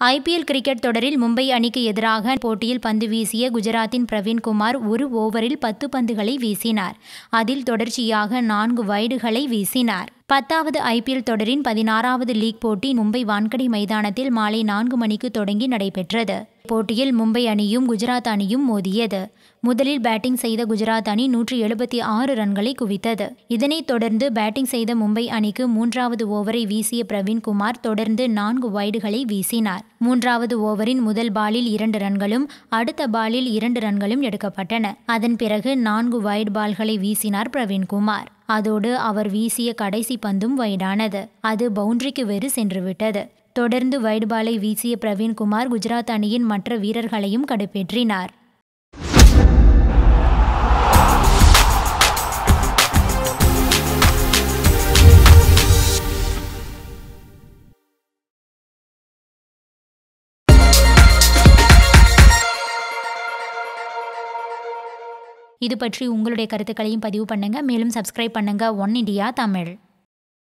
IPL cricket தொடரில் மும்பை அணிக்கு எதிராக போட்டியில் பந்து வீசிய குஜராத்தின் பிரவீன்குமார் ஒரு ஓவரில் பத்து பந்துகளை வீசினார் அதில் தொடர்ச்சியாக நான்கு வைடுகளை வீசினார் பத்தாவது ஐபிஎல் தொடரின் பதினாறாவது லீக் போட்டி மும்பை வான்கடை மைதானத்தில் மாலை நான்கு மணிக்கு தொடங்கி நடைபெற்றது போட்டியில் மும்பை அணியும் குஜராத் அணியும் மோதியது முதலில் பேட்டிங் செய்த குஜராத் அணி நூற்றி எழுபத்தி ஆறு ரன்களை குவித்தது இதனைத் தொடர்ந்து பேட்டிங் செய்த மும்பை அணிக்கு மூன்றாவது ஓவரை வீசிய பிரவீன்குமார் தொடர்ந்து நான்கு வைடுகளை வீசினார் மூன்றாவது ஓவரின் முதல் பாலில் இரண்டு ரன்களும் அடுத்த பாலில் இரண்டு ரன்களும் எடுக்கப்பட்டன அதன் பிறகு நான்கு வைட் பால்களை வீசினார் பிரவீன்குமார் அதோடு அவர் வீசிய கடைசி பந்தும் வைடானது அது பவுண்டரிக்கு வெறு சென்றுவிட்டது தொடர்ந்து வைட் பாலை வீசிய பிரவீன்குமார் குஜராத் அணியின் மற்ற வீரர்களையும் கடுப்பேற்றினார் இது பற்றி உங்களுடைய கருத்துக்களையும் பதிவு பண்ணுங்க மேலும் சப்ஸ்கிரைப் பண்ணுங்க ஒன் இண்டியா தமிழ்